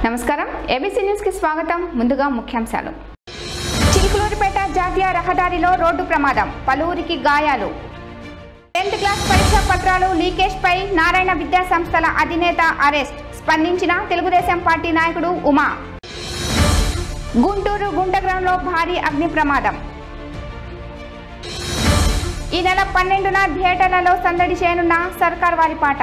నమస్కారం ABC news కి స్వాగతం ముందుగా ముఖ్యాంశాలు చిలుకలూరిపేట జాతీయ రహదారిలో రోడ్డు ప్రమాదం పలువురికి గాయాలు టెన్త్ క్లాస్ పరీక్షా పత్రాలు లీకేజ్ పై నారాయణ విద్యా సంస్థల అధినేత అరెస్ట్ స్పందించిన తెలుగుదేశం పార్టీ నాయకుడు ఉమా గుంటూరు గుంటగ్రంలో భారీ అగ్ని ప్రమాదం ఈ నెల పన్నెండున థియేటర్లలో సందడి చేయనున్న సర్కార్ వారి పాట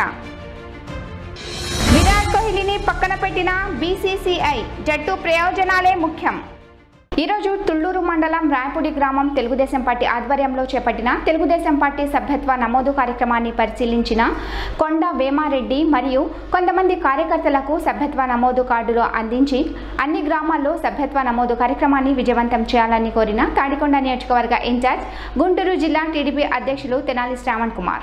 విరాట్ కోహ్లీని పక్కన పెట్టిన బీసీసీఐ జట్టు ప్రయోజనాలే ముఖ్యం ఈరోజు తుళ్లూరు మండలం రాయపూడి గ్రామం తెలుగుదేశం పార్టీ ఆధ్వర్యంలో చేపట్టిన తెలుగుదేశం పార్టీ సభ్యత్వ నమోదు కార్యక్రమాన్ని పరిశీలించిన కొండ వేమారెడ్డి మరియు కొంతమంది కార్యకర్తలకు సభ్యత్వ నమోదు కార్డులు అందించి అన్ని గ్రామాల్లో సభ్యత్వ నమోదు కార్యక్రమాన్ని విజయవంతం చేయాలని కోరిన తాడికొండ నియోజకవర్గ ఇన్ఛార్జ్ గుంటూరు జిల్లా టీడీపీ అధ్యక్షులు తెనాలి శ్రావణ్ కుమార్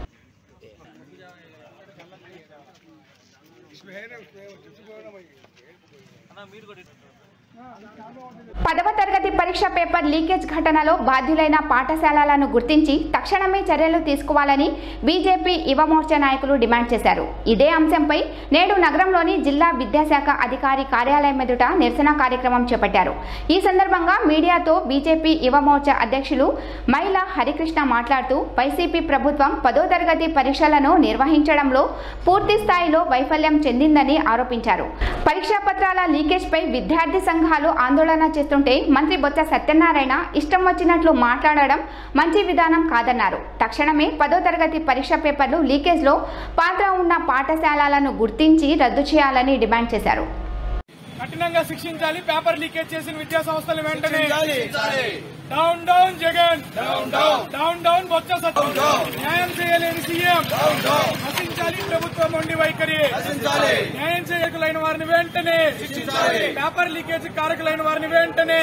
పదవ తరగతి పరీక్ష పేపర్ లీకేజ్ ఘటనలో బాధ్యులైన పాఠశాలలను గుర్తించి తక్షణమే చర్యలు తీసుకోవాలని బీజేపీ యువమోర్చా నాయకులు డిమాండ్ చేశారు ఇదే అంశంపై నేడు నగరంలోని జిల్లా విద్యాశాఖ అధికారి కార్యాలయం ఎదుట నిరసన కార్యక్రమం చేపట్టారు ఈ సందర్భంగా మీడియాతో బీజేపీ యువమోర్చా అధ్యక్షులు మైల హరికృష్ణ మాట్లాడుతూ వైసీపీ ప్రభుత్వం పదో తరగతి పరీక్షలను నిర్వహించడంలో పూర్తి స్థాయిలో వైఫల్యం చెందిందని ఆరోపించారు పరీక్షా పత్రాల లీకేజ్ పై విద్యార్థి సంఘాలు ఆందోళన చేస్తుంటే మంత్రి బొత్స సత్యనారాయణ ఇష్టం వచ్చినట్లు మాట్లాడడం మంచి విధానం కాదన్నారు తక్షణమే పదో తరగతి పరీక్ష పేపర్లు లీకేజ్లో పాత్ర ఉన్న పాఠశాలలను గుర్తించి రద్దు చేయాలని డిమాండ్ చేశారు కఠినంగా శిక్షించాలి పేపర్ లీకేజ్ చేసిన విద్యా సంస్థలు వెంటనే down down Jagan down down down down Botsa Satyam న్యాయం చేయలేని సీఎం నశించాలి ప్రభుత్వం మొండి వైఖరి న్యాయం చేయకులైన వారిని వెంటనే పేపర్ లీకేజ్ కారకులైన వారిని వెంటనే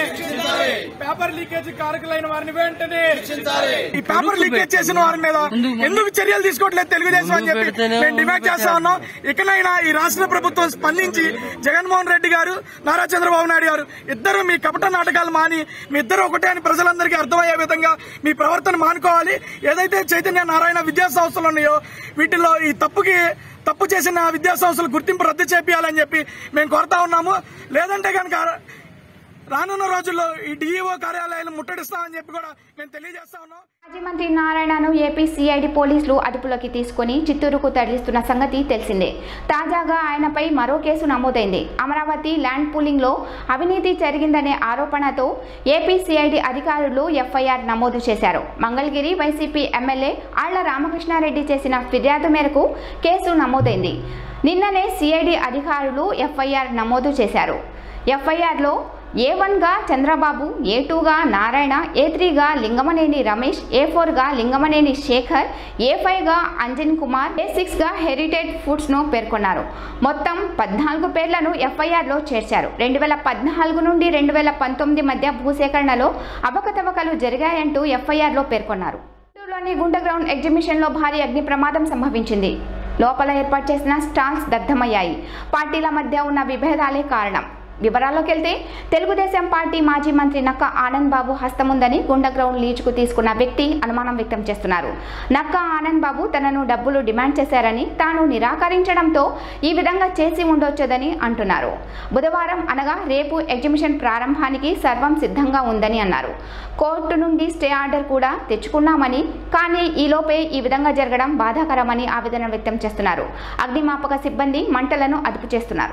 పేపర్ లీకేజ్ కారకులైన వారిని వెంటనే ఈ పేపర్ లీకేజ్ చేసిన వారి మీద ఎందుకు చర్యలు తీసుకోవట్లేదు తెలుగుదేశం అని చెప్పి మేము డిమాండ్ చేస్తా ఉన్నాం ఇకనైనా ఈ రాష్ట్ర ప్రభుత్వం స్పందించి జగన్మోహన్ రెడ్డి గారు నారా చంద్రబాబు నాయుడు గారు ఇద్దరు మీ కపట నాటకాలు మాని మీ ఇద్దరు ఒకటే అని ప్రజలందరికీ అర్థమయ్యే విధంగా మీ ప్రవర్తన మానుకోవాలి ఏదైతే చైతన్య నారాయణ విద్యా సంస్థలు ఉన్నాయో వీటిల్లో ఈ తప్పుకి తప్పు చేసిన విద్యా సంస్థలు గుర్తింపు రద్దు చేపియాలని చెప్పి మేము కోరుతా ఉన్నాము లేదంటే కనుక రానున్న రోజుల్లో ఈ డిఈఓ కార్యాలయాలను ముట్టడిస్తామని చెప్పి కూడా మేము తెలియజేస్తా ఉన్నాం మాజీ మంత్రి నారాయణను ఏపీ సిఐడి పోలీసులు అదుపులోకి తీసుకుని చిత్తూరుకు తరలిస్తున్న సంగతి తెలిసిందే తాజాగా ఆయనపై మరో కేసు నమోదైంది అమరావతి ల్యాండ్ పూలింగ్లో అవినీతి జరిగిందనే ఆరోపణతో ఏపీ సిఐడి అధికారులు ఎఫ్ఐఆర్ నమోదు చేశారు మంగళగిరి వైసీపీ ఎమ్మెల్యే ఆళ్ల రామకృష్ణారెడ్డి చేసిన ఫిర్యాదు మేరకు కేసు నమోదైంది నిన్ననే సిఐడి అధికారులు ఎఫ్ఐఆర్ నమోదు చేశారు ఎఫ్ఐఆర్లో ఏ వన్గా చంద్రబాబు ఏ టూగా నారాయణ ఏ త్రీగా లింగమనేని రమేష్ ఏ ఫోర్గా లింగమనేని శేఖర్ ఏ ఫైవ్గా అంజన్ కుమార్ ఏ సిక్స్గా హెరిటేజ్ ఫుడ్స్ను పేర్కొన్నారు మొత్తం పద్నాలుగు పేర్లను ఎఫ్ఐఆర్లో చేర్చారు రెండు వేల పద్నాలుగు నుండి రెండు వేల పంతొమ్మిది మధ్య భూసేకరణలో అవకతవకలు జరిగాయంటూ ఎఫ్ఐఆర్లో పేర్కొన్నారు గుంటూరులోని గుంట గ్రౌండ్ ఎగ్జిబిషన్లో భారీ అగ్ని ప్రమాదం సంభవించింది లోపల ఏర్పాటు చేసిన స్టాల్స్ దగ్ధమయ్యాయి పార్టీల మధ్య ఉన్న విభేదాలే కారణం వివరాల్లోకి వెళ్తే తెలుగుదేశం పార్టీ మాజీ మంత్రి నక్క ఆనంద్ బాబు హస్తముందని గుండ గ్రౌండ్ లీజుకు తీసుకున్న వ్యక్తి అనుమానం వ్యక్తం చేస్తున్నారు నక్క ఆనంద్ బాబు తనను డబ్బులు డిమాండ్ చేశారని తాను నిరాకరించడంతో ఈ విధంగా చేసి ఉండొచ్చదని అంటున్నారు బుధవారం అనగా రేపు ఎగ్జిబిషన్ ప్రారంభానికి సర్వం సిద్ధంగా ఉందని అన్నారు కోర్టు నుండి స్టే ఆర్డర్ కూడా తెచ్చుకున్నామని కానీ ఈలోపే ఈ విధంగా జరగడం బాధాకరమని ఆవేదన వ్యక్తం చేస్తున్నారు అగ్నిమాపక సిబ్బంది మంటలను అదుపు చేస్తున్నారు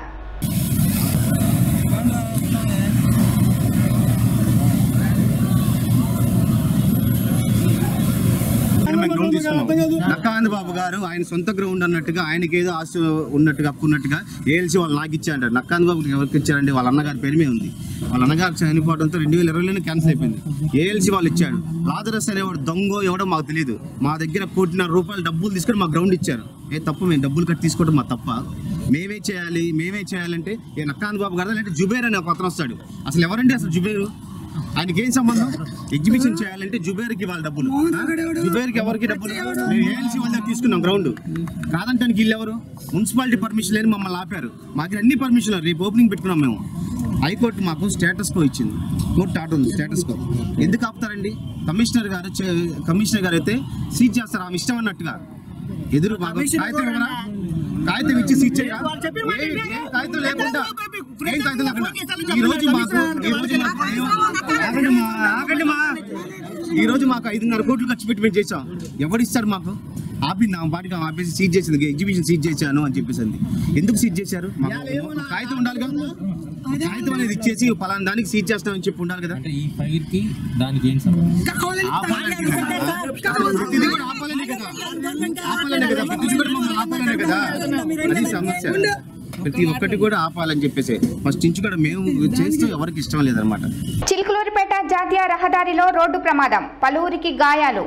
ఆయన మేము గ్రౌండ్ తీసుకున్నాం నక్కానంద బాబు గారు ఆయన సొంత గ్రౌండ్ అన్నట్టుగా ఆయనకి ఏదో ఆస్తి ఉన్నట్టుగా అప్పున్నట్టుగా ఏఎల్సి వాళ్ళు నాకు ఇచ్చారంటారు నక్కానంద బాబుకి ఎవరికి ఇచ్చారండి వాళ్ళ అన్నగారి పేరు మీద ఉంది వాళ్ళ అన్నగారు చనిపోవడంతో రెండు వేల ఇరవైలోనే క్యాన్సిల్ అయిపోయింది ఏఎల్సి వాళ్ళు ఇచ్చాడు లాజరస్ అనేవాడు దొంగో ఎవడో మాకు తెలియదు మా దగ్గర కోటిన్నర రూపాయలు డబ్బులు తీసుకొని మా గ్రౌండ్ ఇచ్చారు ఏ తప్పు మేము డబ్బులు కట్టి తీసుకోవడం మా తప్ప మేమే చేయాలి మేమే చేయాలంటే ఏ నక్కానంద బాబు గారు అంటే జుబేర్ అనే ఒక అతను వస్తాడు అసలు ఎవరండి అసలు జుబేరు ఆయనకి ఏం సంబంధం ఎగ్జిబిషన్ చేయాలంటే జుబేర్కి వాళ్ళ డబ్బులు జుబేర్కి ఎవరికి డబ్బులు మేము ఏఎల్సీ వాళ్ళ దగ్గర తీసుకున్నాం గ్రౌండ్ కాదంటానికి వీళ్ళు ఎవరు మున్సిపాలిటీ పర్మిషన్ లేని మమ్మల్ని ఆపారు మాకు అన్ని పర్మిషన్ రేపు ఓపెనింగ్ పెట్టుకున్నాం మేము హైకోర్టు మాకు స్టేటస్ కో ఇచ్చింది కోర్టు ఆర్డర్ ఉంది స్టేటస్ కో ఎందుకు ఆపుతారండి కమిషనర్ గారు చే- కమిషనర్ గారు అయితే సీజ్ చేస్తారు ఆమె ఇష్టం అన్నట్టుగా ఎదురు మాకు కాగితం ఇవ్వరా కాగితం ఇచ్చి సీట్ చేయరా ఏ- ఏ కాగితం లేకుండా ఏం కాగితం లేకుండా ఈ రోజు మాకు ఈ రోజు మాకు ఆగండి మా ఆగండి మా ఈ రోజు మాకు ఐదున్నర కోట్లు ఖర్చు పెట్టి మేము చేసాం ఎవరు ఇస్తారు మాకు ఆపింది ఆ పాటికి ఆమె ఆపేసి సీట్ చేసింది ఎగ్జిబిషన్ సీట్ చేశాను అని చెప్పేసి అంది ఎందుకు సీట్ చేశారు మాకు ఒక కాగితం ఉండాలి కదా కాగితం అనేది ఇచ్చేసి పలానా దానికి సీట్ చేస్తామని చెప్పి ఉండాలి కదా అంటే ఈ ఫైర్ కి దానికి ఏం సంబంధం ఆపాలనే కదా. ప్రతిదీ కూడా ఆపాలనే కదా ఆపాలనే కదా ప్రతిదీ కూడా మమ్మల్ని ఆపాలనే కదా అది సమస్య ప్రతి ఒక్కటి కూడా ఆపాలని చెప్పేసి ఫస్ట్ నుంచి కూడా మేము చేస్తూ ఎవరికి ఇష్టం లేదనమాట చిలుకలూరిపేట జాతీయ రహదారిలో రోడ్డు ప్రమాదం పలువురికి గాయాలు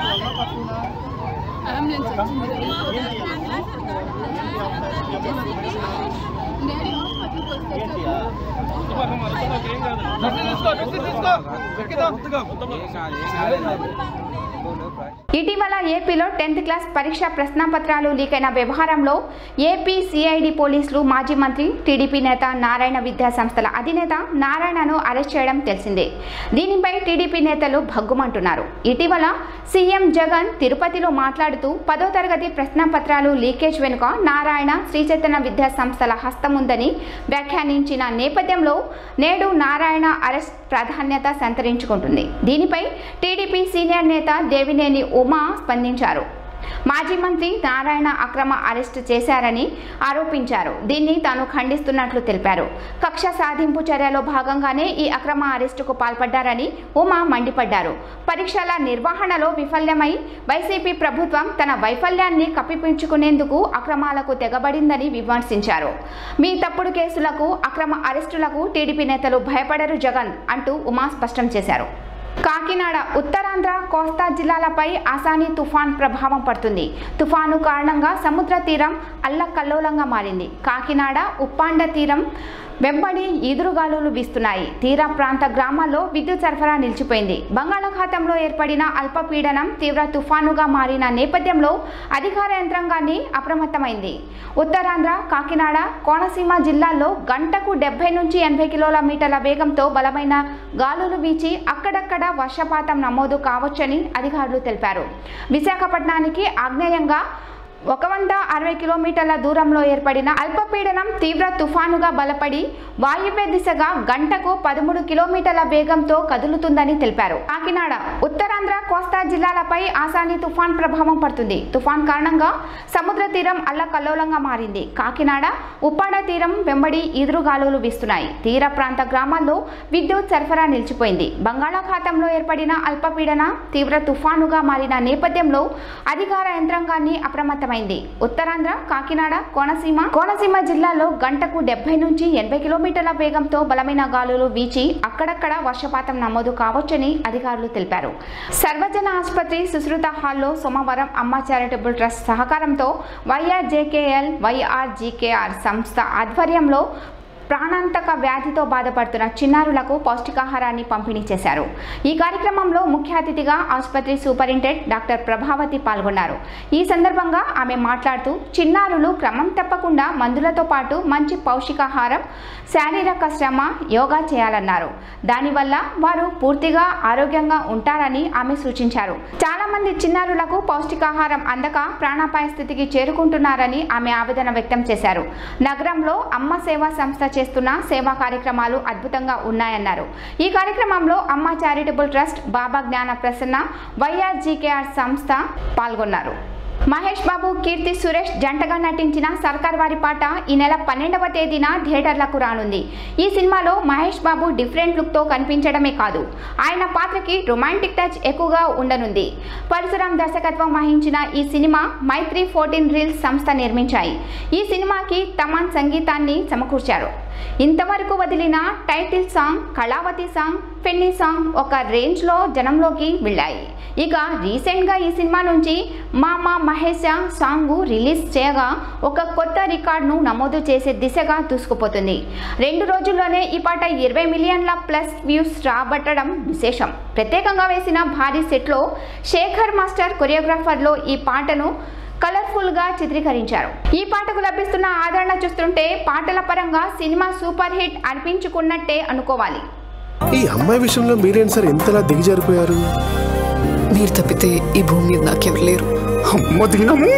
ఇటీవల ఏపీలో టెన్త్ క్లాస్ పరీక్ష ప్రశ్నాపత్రాలు లీకైన వ్యవహారంలో ఏపీ సిఐడి పోలీసులు మాజీ మంత్రి టీడీపీ నేత నారాయణ విద్యా సంస్థల అధినేత నారాయణను అరెస్ట్ చేయడం తెలిసిందే దీనిపై టీడీపీ నేతలు భగ్గుమంటున్నారు ఇటీవల సీఎం జగన్ తిరుపతిలో మాట్లాడుతూ పదో తరగతి ప్రశ్నాపత్రాలు లీకేజ్ వెనుక నారాయణ శ్రీచైతన్య విద్యా సంస్థల హస్తం ఉందని వ్యాఖ్యానించిన నేపథ్యంలో నేడు నారాయణ అరెస్ట్ ప్రాధాన్యత సంతరించుకుంటుంది దీనిపై టీడీపీ సీనియర్ నేత దేవినేని ఉమా స్పందించారు మాజీ మంత్రి నారాయణ అక్రమ అరెస్టు చేశారని ఆరోపించారు దీన్ని తాను ఖండిస్తున్నట్లు తెలిపారు కక్ష సాధింపు చర్యలో భాగంగానే ఈ అక్రమ అరెస్టుకు పాల్పడ్డారని ఉమా మండిపడ్డారు పరీక్షల నిర్వహణలో విఫల్యమై వైసీపీ ప్రభుత్వం తన వైఫల్యాన్ని కప్పిపుచ్చుకునేందుకు అక్రమాలకు తెగబడిందని విమర్శించారు మీ తప్పుడు కేసులకు అక్రమ అరెస్టులకు టీడీపీ నేతలు భయపడరు జగన్ అంటూ ఉమా స్పష్టం చేశారు కాకినాడ ఉత్తరాంధ్ర కోస్తా జిల్లాలపై ఆసాని తుఫాన్ ప్రభావం పడుతుంది తుఫాను కారణంగా సముద్ర తీరం అల్లకల్లోలంగా మారింది కాకినాడ ఉప్పాండ తీరం వెంబడి ఈదురుగాలులు వీస్తున్నాయి తీర ప్రాంత గ్రామాల్లో విద్యుత్ సరఫరా నిలిచిపోయింది బంగాళాఖాతంలో ఏర్పడిన అల్పపీడనం తీవ్ర తుఫానుగా మారిన నేపథ్యంలో అధికార యంత్రాంగాన్ని అప్రమత్తమైంది ఉత్తరాంధ్ర కాకినాడ కోనసీమ జిల్లాల్లో గంటకు డెబ్బై నుంచి ఎనభై కిలోమీటర్ల వేగంతో బలమైన గాలులు వీచి అక్కడక్కడ వర్షపాతం నమోదు కావచ్చని అధికారులు తెలిపారు విశాఖపట్నానికి ఆగ్నేయంగా ఒక వంద అరవై కిలోమీటర్ల దూరంలో ఏర్పడిన అల్పపీడనం తీవ్ర తుఫానుగా బలపడి వాయువ్య దిశగా గంటకు పదమూడు కిలోమీటర్ల వేగంతో కదులుతుందని తెలిపారు కాకినాడ ఉత్తరాంధ్ర కోస్తా జిల్లాలపై ఆసాని తుఫాన్ ప్రభావం పడుతుంది తుఫాన్ కారణంగా సముద్ర తీరం అల్లకల్లోలంగా మారింది కాకినాడ ఉప్పాడ తీరం వెంబడి ఈదురుగాలులు వీస్తున్నాయి తీర ప్రాంత గ్రామాల్లో విద్యుత్ సరఫరా నిలిచిపోయింది బంగాళాఖాతంలో ఏర్పడిన అల్పపీడన తీవ్ర తుఫానుగా మారిన నేపథ్యంలో అధికార యంత్రాంగాన్ని అప్రమత్తమైంది ఉత్తరాంధ్ర కాకినాడ కోనసీమ కోనసీమ జిల్లాలో గంటకు డెబ్బై నుంచి ఎనభై కిలోమీటర్ల వేగంతో బలమైన గాలులు వీచి అక్కడక్కడ వర్షపాతం నమోదు కావచ్చని అధికారులు తెలిపారు సర్వజన ఆసుపత్రి సుశ్రుత హాల్లో సోమవారం అమ్మ చారిటబుల్ ట్రస్ట్ సహకారంతో వైఆర్ జేకేఎల్ వైఆర్ జీకేఆర్ సంస్థ ఆధ్వర్యంలో ప్రాణాంతక వ్యాధితో బాధపడుతున్న చిన్నారులకు పౌష్టికాహారాన్ని పంపిణీ చేశారు ఈ కార్యక్రమంలో ముఖ్య అతిథిగా ఆసుపత్రి సూపరింటెండెంట్ డాక్టర్ ప్రభావతి పాల్గొన్నారు ఈ సందర్భంగా ఆమె మాట్లాడుతూ చిన్నారులు క్రమం తప్పకుండా మందులతో పాటు మంచి పౌష్టికాహారం శారీరక శ్రమ యోగా చేయాలన్నారు దానివల్ల వారు పూర్తిగా ఆరోగ్యంగా ఉంటారని ఆమె సూచించారు చాలా మంది చిన్నారులకు పౌష్టికాహారం అందక ప్రాణాపాయ స్థితికి చేరుకుంటున్నారని ఆమె ఆవేదన వ్యక్తం చేశారు నగరంలో అమ్మ సేవా సంస్థ చేస్తున్న సేవా కార్యక్రమాలు అద్భుతంగా ఉన్నాయన్నారు ఈ కార్యక్రమంలో అమ్మ చారిటబుల్ ట్రస్ట్ బాబా జ్ఞాన ప్రసన్న వైఆర్ జీకేఆర్ సంస్థ పాల్గొన్నారు మహేష్ బాబు కీర్తి సురేష్ జంటగా నటించిన సర్కార్ వారి పాట ఈ నెల పన్నెండవ తేదీన థియేటర్లకు రానుంది ఈ సినిమాలో మహేష్ బాబు డిఫరెంట్ లుక్తో కనిపించడమే కాదు ఆయన పాత్రకి రొమాంటిక్ టచ్ ఎక్కువగా ఉండనుంది పరశురాం దర్శకత్వం వహించిన ఈ సినిమా మైత్రి ఫోర్టీన్ రీల్స్ సంస్థ నిర్మించాయి ఈ సినిమాకి తమన్ సంగీతాన్ని సమకూర్చారు ఇంతవరకు వదిలిన title song Kalavathi song penny song ఒక రేంజ్లో జనంలోకి వెళ్ళాయి ఇక రీసెంట్గా ఈ సినిమా నుంచి మామా మహేష సాంగ్ రిలీజ్ చేయగా ఒక కొత్త రికార్డును నమోదు చేసే దిశగా దూసుకుపోతుంది రెండు రోజుల్లోనే ఈ పాట ఇరవై మిలియన్ల ప్లస్ వ్యూస్ రాబట్టడం విశేషం ప్రత్యేకంగా వేసిన భారీ సెట్లో శేఖర్ మాస్టర్ కొరియోగ్రాఫర్లో ఈ పాటను కలర్ఫుల్ గా చిత్రీకరించారు ఈ పాటకు లభిస్తున్న ఆదరణ చూస్తుంటే పాటల పరంగా సినిమా సూపర్ హిట్ అనిపించుకున్నట్టే అనుకోవాలి ఈ అమ్మాయి విషయంలో మీరేంటి సార్ ఎంతలా దిగజారిపోయారు మీరు తప్పితే ఈ భూమి మీద నాకెవరు లేరు అమ్మ దినము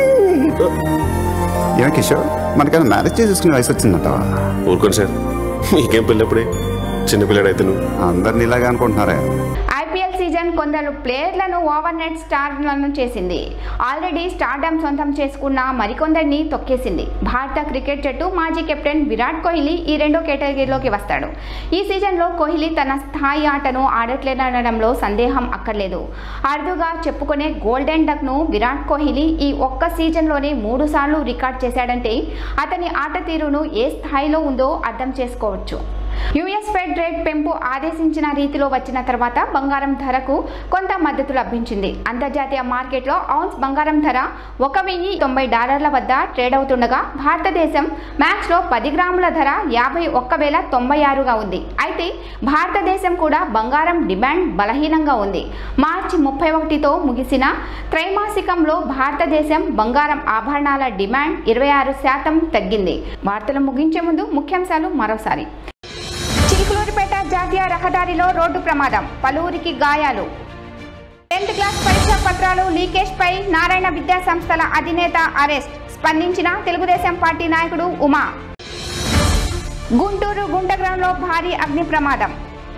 ఏమే కిషోర్ మనకైనా మ్యారేజ్ చేసేసుకునే వయసు వచ్చిందంటావా ఊరుకోండి సార్ మీకేం పెళ్ళప్పుడే చిన్నపిల్లడైతే నువ్వు అందరిని ఇలాగే అనుకుంటున్నారే ఐపీఎల్ సీజన్ కొందరు ప్లేయర్లను ఓవర్ నెట్ స్టార్లను చేసింది ఆల్రెడీ స్టార్డమ్ సొంతం చేసుకున్న మరికొందరిని తొక్కేసింది భారత క్రికెట్ జట్టు మాజీ కెప్టెన్ విరాట్ కోహ్లీ ఈ రెండో కేటగిరీలోకి వస్తాడు ఈ సీజన్లో కోహ్లీ తన స్థాయి ఆటను ఆడట్లేదనడంలో సందేహం అక్కర్లేదు అరుదుగా చెప్పుకునే గోల్డెన్ డక్ను విరాట్ కోహ్లీ ఈ ఒక్క సీజన్లోనే మూడు సార్లు రికార్డ్ చేశాడంటే అతని ఆట తీరును ఏ స్థాయిలో ఉందో అర్థం చేసుకోవచ్చు యుఎస్ ఫెడ్ రేట్ పెంపు ఆదేశించిన రీతిలో వచ్చిన తర్వాత బంగారం ధరకు కొంత మద్దతు లభించింది అంతర్జాతీయ మార్కెట్లో ఔన్స్ బంగారం ధర ఒక వెయ్యి తొంభై డాలర్ల వద్ద ట్రేడ్ అవుతుండగా భారతదేశం మ్యాక్స్లో పది గ్రాముల ధర యాభై ఒక్క వేల తొంభై ఆరుగా ఉంది అయితే భారతదేశం కూడా బంగారం డిమాండ్ బలహీనంగా ఉంది మార్చి ముప్పై ఒకటితో ముగిసిన త్రైమాసికంలో భారతదేశం బంగారం ఆభరణాల డిమాండ్ ఇరవై ఆరు శాతం తగ్గింది వార్తలు ముగించే ముందు ముఖ్యాంశాలు మరోసారి చిలుకలూరిపేట జాతీయ రహదారిలో రోడ్డు ప్రమాదం పలువురికి గాయాలు టెన్త్ క్లాస్ పరీక్షా పత్రాలు లీకేజ్ పై నారాయణ విద్యా సంస్థల అధినేత అరెస్ట్ స్పందించిన తెలుగుదేశం పార్టీ నాయకుడు ఉమా గుంటూరు గుంటగ్రాంలో భారీ అగ్ని ప్రమాదం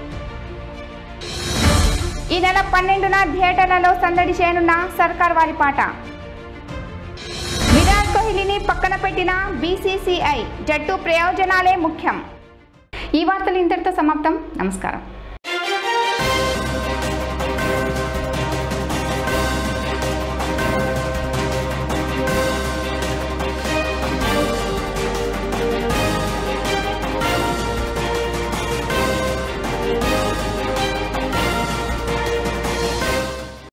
ఈ నెల పన్నెండున థియేటర్లలో సందడి చేయనున్న సర్కార్ వారి పాట విరాట్ కోహ్లీని పక్కన పెట్టిన బీసీసీఐ జట్టు ప్రయోజనాలే ముఖ్యం ఈ వార్తలు ఇంతటితో సమాప్తం నమస్కారం